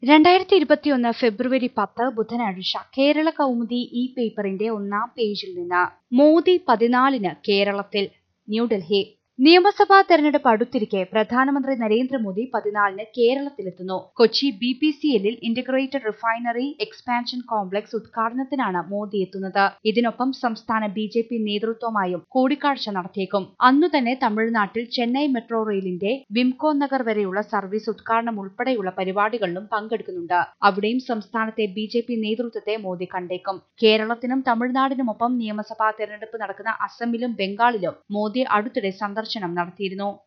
രണ്ടായിരത്തി ഇരുപത്തിയൊന്ന് ഫെബ്രുവരി പത്ത് ബുധനാഴ്ച കേരള കൗമുദി ഇ പേപ്പറിന്റെ ഒന്നാം പേജിൽ നിന്ന് മോദി പതിനാലിന് കേരളത്തിൽ ന്യൂഡൽഹി നിയമസഭാ തെരഞ്ഞെടുപ്പ് അടുത്തിരിക്കെ പ്രധാനമന്ത്രി നരേന്ദ്രമോദി പതിനാലിന് കേരളത്തിലെത്തുന്നു കൊച്ചി ബി പി സി എല്ലിൽ ഇന്റഗ്രേറ്റഡ് റിഫൈനറി എക്സ്പാൻഷൻ കോംപ്ലക്സ് ഉദ്ഘാടനത്തിനാണ് മോദി എത്തുന്നത് ഇതിനൊപ്പം സംസ്ഥാന ബി ജെ പി നേതൃത്വമായും കൂടിക്കാഴ്ച നടത്തിയേക്കും അന്നു തന്നെ തമിഴ്നാട്ടിൽ ചെന്നൈ മെട്രോ റെയിലിന്റെ വിംകോ നഗർ വരെയുള്ള സർവീസ് ഉദ്ഘാടനം ഉൾപ്പെടെയുള്ള പരിപാടികളിലും പങ്കെടുക്കുന്നുണ്ട് അവിടെയും സംസ്ഥാനത്തെ ബി ജെ പി നേതൃത്വത്തെ മോദി കണ്ടേക്കും കേരളത്തിനും തമിഴ്നാടിനുമൊപ്പം നിയമസഭാ തെരഞ്ഞെടുപ്പ് നടക്കുന്ന അസമിലും ബംഗാളിലും മോദി അടുത്തിടെ സന്ദർശനം നടത്തിയിരുന്നു